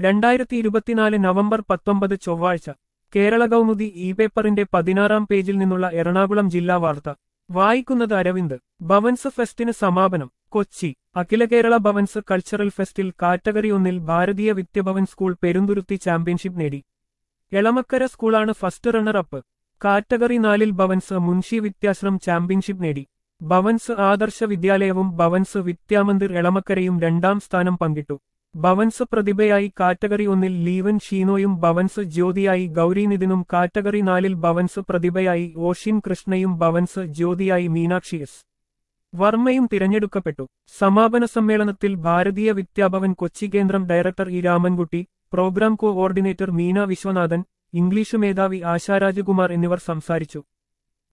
രണ്ടായിരത്തി ഇരുപത്തിനാല് നവംബർ പത്തൊമ്പത് ചൊവ്വാഴ്ച കേരള കൗമുദി ഇ പേപ്പറിന്റെ പതിനാറാം പേജിൽ നിന്നുള്ള എറണാകുളം ജില്ലാ വാർത്ത വായിക്കുന്നത് അരവിന്ദ് ഭവൻസ് ഫെസ്റ്റിന് സമാപനം കൊച്ചി അഖില കേരള ഭവൻസ് കൾച്ചറൽ ഫെസ്റ്റിൽ കാറ്റഗറി ഒന്നിൽ ഭാരതീയ വിദ്യഭവൻ സ്കൂൾ പെരുന്തുരുത്തി ചാമ്പ്യൻഷിപ്പ് നേടി എളമക്കര സ്കൂളാണ് ഫസ്റ്റ് റണ്ണർ അപ്പ് കാറ്റഗറി നാലിൽ ഭവൻസ് മുൻഷി വിദ്യാശ്രം ചാമ്പ്യൻഷിപ്പ് നേടി ഭവൻസ് ആദർശ വിദ്യാലയവും ഭവൻസ് വിദ്യാമന്ദിർ എളമക്കരയും രണ്ടാം സ്ഥാനം പങ്കിട്ടു ഭവൻസ് പ്രതിഭയായി കാറ്റഗറി ഒന്നിൽ ലീവൻ ഷീനോയും ഭവൻസ് ജ്യോതിയായി ഗൗരീനിതിനും കാറ്റഗറി നാലിൽ ഭവൻസ് പ്രതിഭയായി ഓഷിൻ കൃഷ്ണയും ഭവൻസ് ജ്യോതിയായി മീനാക്ഷി എസ് വർമ്മയും തിരഞ്ഞെടുക്കപ്പെട്ടു സമാപന സമ്മേളനത്തിൽ ഭാരതീയ വിദ്യാഭവൻ കൊച്ചി കേന്ദ്രം director E Ramankutty programme coordinator Meena Viswanathan English മേധാവി ആശാരാജകുമാർ എന്നിവർ സംസാരിച്ചു